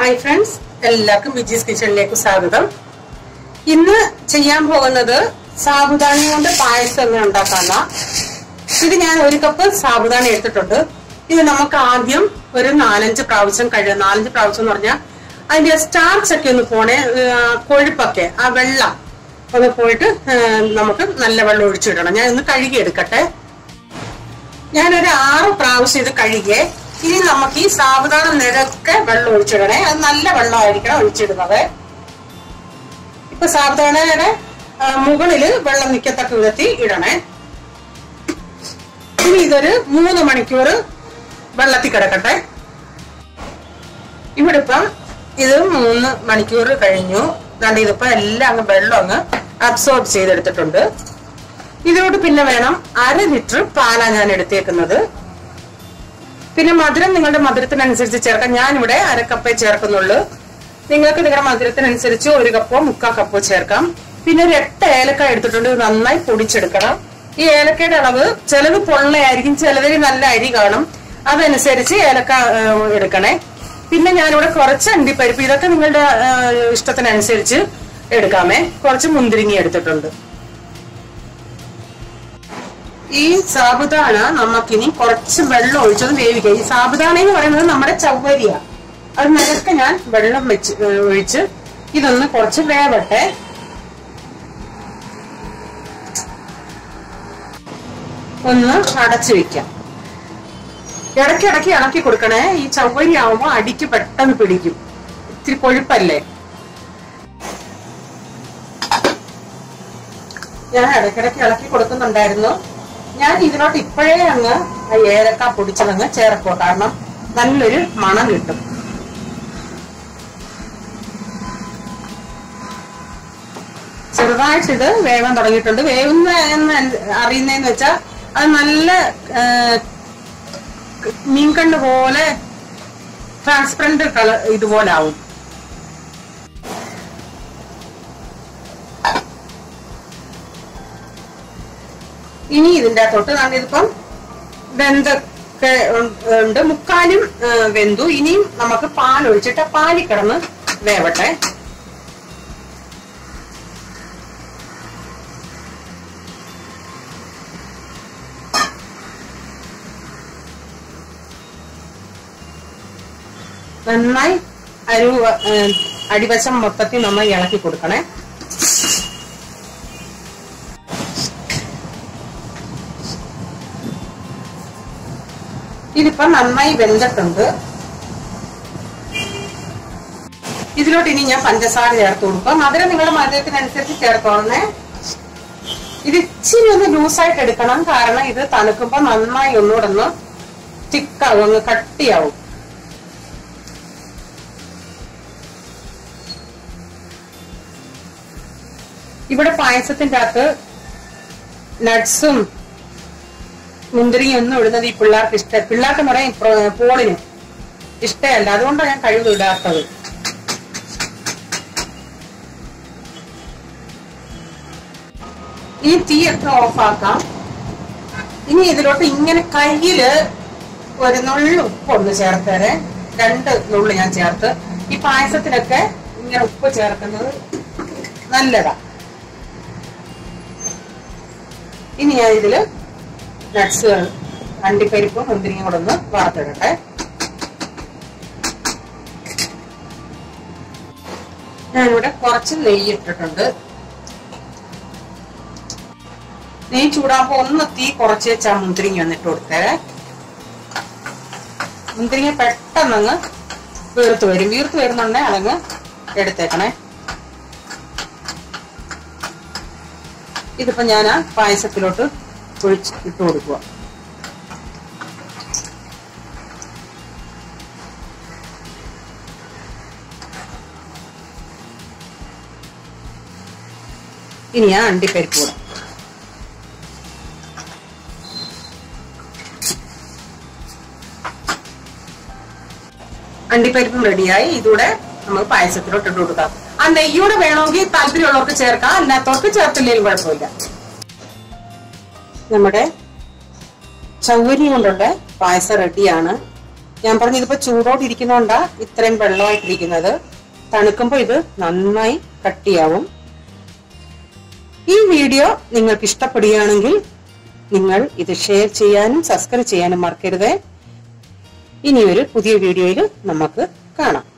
hi friends എല്ലാവർക്കും വിജീസ് കിച്ചണിലേക്ക് സ്വാഗതം ഇന്ന് ചെയ്യാൻ പോകുന്നത് സാബുദാന കൊണ്ട് പായസം എങ്ങനെ ഉണ്ടാക്കാന്ന ഇത് ഞാൻ ഒരു കപ്പ് സാബുദാന എടുത്തിട്ടുണ്ട് ഇത് നമുക്ക് ആദ്യം ഒരു നാലഞ്ച് പ്രാവശ്യം കഴുകാം നാലഞ്ച് പ്രാവശ്യം എന്ന് പറഞ്ഞാൽ അതിന്റെ സ്റ്റാർച്ച് ഒക്കെ ഒന്ന് പോണേ ആ, കൊഴുപ്പൊക്കെ ആ വെള്ളം ഒന്ന് പോയിട്ട് ആ, നമുക്ക് നല്ല വെള്ളം ഒഴിച്ചിടണം ഞാൻ ഒന്ന് കഴുകി എടുക്കട്ടെ ഞാനൊരു ആറ് പ്രാവശ്യം ഇത് കഴുകിയേ ഇനി നമുക്ക് ഈ സാവധാന നിരക്കെ വെള്ളം ഒഴിച്ചിടണേ അത് നല്ല വെള്ളമായിരിക്കണം ഒഴിച്ചിടുന്നത് ഇപ്പൊ സാവധാനയുടെ ആ, മുകളില് വെള്ളം നിൽക്കത്തക്ക വിധത്തിൽ ഇടണേ ഇനി ഇതൊരു മൂന്ന് മണിക്കൂർ വെള്ളത്തിൽ കിടക്കട്ടെ ഇവിടെ ഇപ്പം ഇത് മൂന്ന് മണിക്കൂർ കഴിഞ്ഞു ദാണ്ട് ഇതിപ്പോ എല്ലാം അങ്ങ് വെള്ളം അങ്ങ് അബ്സോർബ് ചെയ്തെടുത്തിട്ടുണ്ട് ഇതിലോട്ട് പിന്നെ വേണം അര ലിറ്റർ പാലാ ഞാൻ എടുത്തേക്കുന്നത് പിന്നെ മധുരം നിങ്ങളുടെ മധുരത്തിനനുസരിച്ച് ചേർക്കാം ഞാനിവിടെ അര കപ്പേ ചേർക്കുന്നുള്ളൂ നിങ്ങൾക്ക് നിങ്ങളുടെ മധുരത്തിനനുസരിച്ച് ഒരു കപ്പോ മുക്കാ കപ്പോ ചേർക്കാം പിന്നെ ഒരു എട്ട് ഏലക്ക എടുത്തിട്ടുണ്ട് ഇത് നന്നായി പൊടിച്ചെടുക്കണം ഈ ഏലക്കയുടെ അളവ് ചിലത് പൊള്ളയായിരിക്കും ചിലതിൽ നല്ല അരി കാണും അതനുസരിച്ച് ഏലക്ക ആ, എടുക്കണേ പിന്നെ ഞാനിവിടെ കുറച്ച് അണ്ടിപ്പരിപ്പ് ഇതൊക്കെ നിങ്ങളുടെ ആ, ഇഷ്ടത്തിനനുസരിച്ച് എടുക്കാമേ കുറച്ച് മുന്തിരിങ്ങി എടുത്തിട്ടുണ്ട് ഈ സാബുദാന നമുക്കിനി കുറച്ച് വെള്ളം ഒഴിച്ചത് വേവിക്കാം ഈ സാബുദാന എന്ന് പറയുന്നത് നമ്മുടെ ചവ്വരിയ അത് നിരക്ക് ഞാൻ വെള്ളം വെച്ച് ഏ, ഒഴിച്ച് ഇതൊന്ന് കുറച്ച് വേവട്ടെ ഒന്ന് അടച്ചു വെക്കാം ഇടയ്ക്കിടയ്ക്ക് ഇളക്കി കൊടുക്കണേ ഈ ചവ്വരി ആവുമ്പോ അടിക്ക് പെട്ടെന്ന് പിടിക്കും ഇത്തിരി കൊഴുപ്പല്ലേ ഞാൻ ഇടയ്ക്കിടയ്ക്ക് ഇളക്കി കൊടുക്കുന്നുണ്ടായിരുന്നു ഞാൻ ഇതിനോട്ട് ഇപ്പോഴേ അങ്ങ് ആ ഏലക്ക പൊടിച്ചതങ്ങ് ചേർക്കോ കാരണം നല്ലൊരു മണം കിട്ടും ചെറുതായിട്ട് ഇത് വേവാൻ തുടങ്ങിയിട്ടുണ്ട് വേവുന്ന എന്ന് അറിയുന്നതെന്ന് വെച്ചാൽ അത് നല്ല ആ, മീൻകണ്ണ് പോലെ ട്രാൻസ്പെറന്റ് കളർ ഇതുപോലെ ആവും ഇനി ഇതിന്റെ അകത്തോട്ട് നമ്മൾ ഇതിപ്പം വെന്തൊക്കെ ഉണ്ട് മുക്കാലും ആ, വെന്തു ഇനിയും നമുക്ക് പാൽ ഒഴിച്ചിട്ട് പാലിൽ കിടന്ന് വേവട്ടെ നന്നായി അരു ആ, അടിവശം മൊത്തത്തിൽ നന്നായി ഇളക്കി കൊടുക്കണേ ഇതിപ്പം നന്നായി വെന്തിട്ടുണ്ട് ഇതിലോട്ട് ഇനി ഞാൻ പഞ്ചസാര ചേർത്ത് കൊടുക്കാം മധുരം നിങ്ങളുടെ മധുരത്തിനനുസരിച്ച് ചേർത്തോളണേ ഇത് ഇച്ചിരി ഒന്ന് ലൂസായിട്ട് എടുക്കണം കാരണം ഇത് തണുക്കുമ്പോ നന്നായി ഒന്നുകൂടെ ഒന്ന് തിക്കാവും ഒന്ന് കട്ടിയാവും ഇവിടെ പായസത്തിന്റെ അകത്ത് നട്ട്സും മുന്തിരിങ്ങ ഒന്നും ഇടുന്നത് ഈ പിള്ളേർക്ക് ഇഷ്ട പിള്ളേർക്ക് എന്ന് പറയാം പ്ര- പോളിന് ഇഷ്ടമല്ല അതുകൊണ്ടാണ് ഞാൻ കഴിവ് ഇടാത്തത് ഇനി തീയൊക്കെ ഓഫാക്കാം ഇനി ഇതിലോട്ട് ഇങ്ങനെ കയ്യില് ഒരു നുള്ളു ഉപ്പ് ഒന്ന് ചേർത്തേരെ രണ്ട് നുള്ളു ഞാൻ ചേർത്ത് ഈ പായസത്തിനൊക്കെ ഇങ്ങനെ ഉപ്പ് ചേർക്കുന്നത് നല്ലതാ ഇനി ഞാൻ ഇതില് നട്ട്സുകൾ അണ്ടിപ്പരിപ്പും മുന്തിരിയും കൂടെ ഒന്ന് വറുത്തിടട്ടെ ഞാനിവിടെ കുറച്ച് നെയ്യ് ഇട്ടിട്ടുണ്ട് നെയ്യ് ചൂടാകുമ്പോ ഒന്ന് തീ കുറച്ച് വെച്ചാ മുന്തിരിങ്ങ വന്നിട്ട് കൊടുത്തേ മുന്തിരിങ്ങ പെട്ടെന്നങ്ങ് വീർത്ത് വരും വീർത്ത് വരുന്നുണ്ടെ അതങ്ങ് എടുത്തേക്കണേ ഇതിപ്പോ ഞാൻ ആ പായസത്തിലോട്ട് ഒഴിച്ച് ഇട്ട് കൊടുക്കുക ഇനി ആ അണ്ടിപ്പരിപ്പ് കൂടെ അണ്ടിപ്പരിപ്പും റെഡിയായി ഇതൂടെ നമുക്ക് പായസത്തിലോട്ട് ഇട്ട് കൊടുക്കാം ആ നെയ്യൂടെ വേണമെങ്കിൽ താല്പര്യമുള്ളവർക്ക് ചേർക്കാം അല്ലാത്തവർക്ക് ചേർത്തില്ലെങ്കിലും കുഴപ്പമില്ല നമ്മുടെ ചൗവരി കൊണ്ടുള്ള പായസം റെഡിയാണ് ഞാൻ പറഞ്ഞു ഇതിപ്പോ ചൂടോടെ ഇരിക്കുന്നോണ്ടാ ഇത്രയും വെള്ളമായിട്ടിരിക്കുന്നത് തണുക്കുമ്പോൾ ഇത് നന്നായി കട്ടിയാവും ഈ വീഡിയോ നിങ്ങൾക്ക് ഇഷ്ടപ്പെടുകയാണെങ്കിൽ നിങ്ങൾ ഇത് ഷെയർ ചെയ്യാനും സബ്സ്ക്രൈബ് ചെയ്യാനും മറക്കരുത് ഇനിയൊരു പുതിയ വീഡിയോയിൽ നമുക്ക് കാണാം